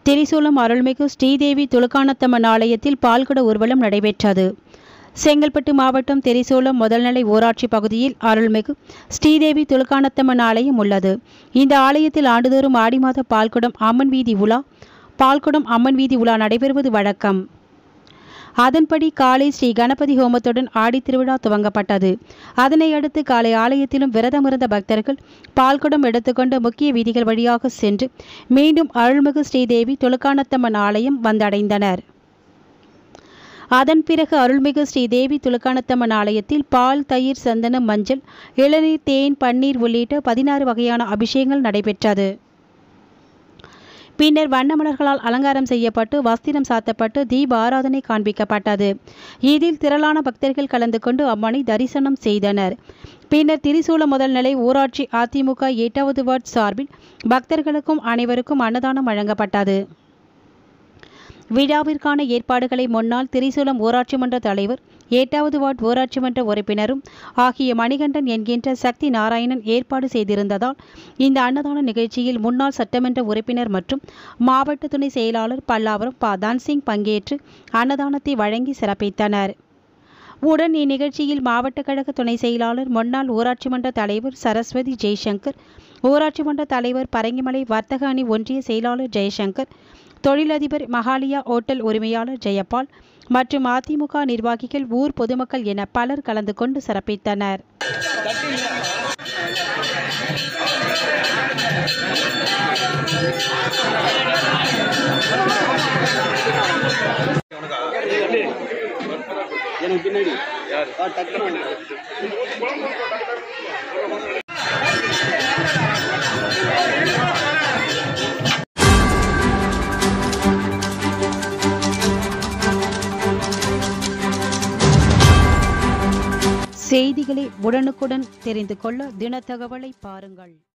திரிசூலம் அருள்மிகு ஸ்ரீதேவி துலுக்கானத்தம்மன் ஆலயத்தில் பால்குட ஊர்வலம் நடைபெற்றது செங்கல்பட்டு மாவட்டம் தெரிசூலம் முதல்நிலை ஊராட்சி பகுதியில் அருள்மிகு ஸ்ரீதேவி துலுக்கானத்தம்மன் ஆலயம் உள்ளது இந்த ஆலயத்தில் ஆண்டுதோறும் ஆடி மாத பால்குடம் அம்மன் வீதி உலா பால்குடம் அம்மன் வீதி உலா நடைபெறுவது வழக்கம் அதன்படி காலை ஸ்ரீ கணபதி ஹோமத்துடன் ஆடி திருவிழா துவங்கப்பட்டது அதனை அடுத்து காலை ஆலயத்திலும் விரதமிருந்த பக்தர்கள் பால்குடம் எடுத்துக்கொண்டு முக்கிய வீதிகள் வழியாக சென்று மீண்டும் அருள்மிகு ஸ்ரீதேவி துலுக்கானத்தம்மன் ஆலயம் வந்தடைந்தனர் அதன் பிறகு அருள்மிகு ஸ்ரீ தேவி துலுக்கானத்தம்மன் ஆலயத்தில் பால் தயிர் சந்தனம் மஞ்சள் இளநீர் தேன் பன்னீர் உள்ளிட்ட பதினாறு வகையான அபிஷேகங்கள் நடைபெற்றது பின்னர் வண்ணமலர்களால் அலங்காரம் செய்யப்பட்டு வஸ்திரம் சாத்தப்பட்டு தீப ஆராதனை காண்பிக்கப்பட்டது இதில் திரளான பக்தர்கள் கலந்து கொண்டு அம்மனை தரிசனம் செய்தனர் பின்னர் திரிசூல முதல்நிலை ஊராட்சி அதிமுக எட்டாவது வார்டு சார்பில் பக்தர்களுக்கும் அனைவருக்கும் அன்னதானம் வழங்கப்பட்டது விழாவிற்கான ஏற்பாடுகளை முன்னாள் திரிசூலம் ஊராட்சி மன்ற தலைவர் எட்டாவது வார்டு ஊராட்சி மன்ற உறுப்பினரும் ஆகிய மணிகண்டன் என்கின்ற சக்தி நாராயணன் ஏற்பாடு செய்திருந்ததால் இந்த அன்னதான நிகழ்ச்சியில் முன்னாள் சட்டமன்ற உறுப்பினர் மற்றும் மாவட்ட துணை செயலாளர் பல்லாவரம் ப தான்சிங் பங்கேற்று அன்னதானத்தை வழங்கி சிறப்பித்தனர் உடன் இந்நிகழ்ச்சியில் மாவட்ட கழக துணை செயலாளர் முன்னாள் ஊராட்சி மன்ற தலைவர் சரஸ்வதி ஜெய்சங்கர் ஊராட்சி மன்ற தலைவர் பரங்கிமலை வர்த்தக அணி ஒன்றிய செயலாளர் ஜெயசங்கர் தொழிலதிபர் மகாலியா ஓட்டல் உரிமையாளர் ஜெயபால் மற்றும் அதிமுக நிர்வாகிகள் ஊர் பொதுமக்கள் என பலர் கலந்து கொண்டு சிறப்பித்தனர் எனக்கு பின்னாடி யார் டக்குனு செய்திகளை உடனுக்குடன் தெரிந்து கொள்ள தினத்தகவலை பாருங்கள்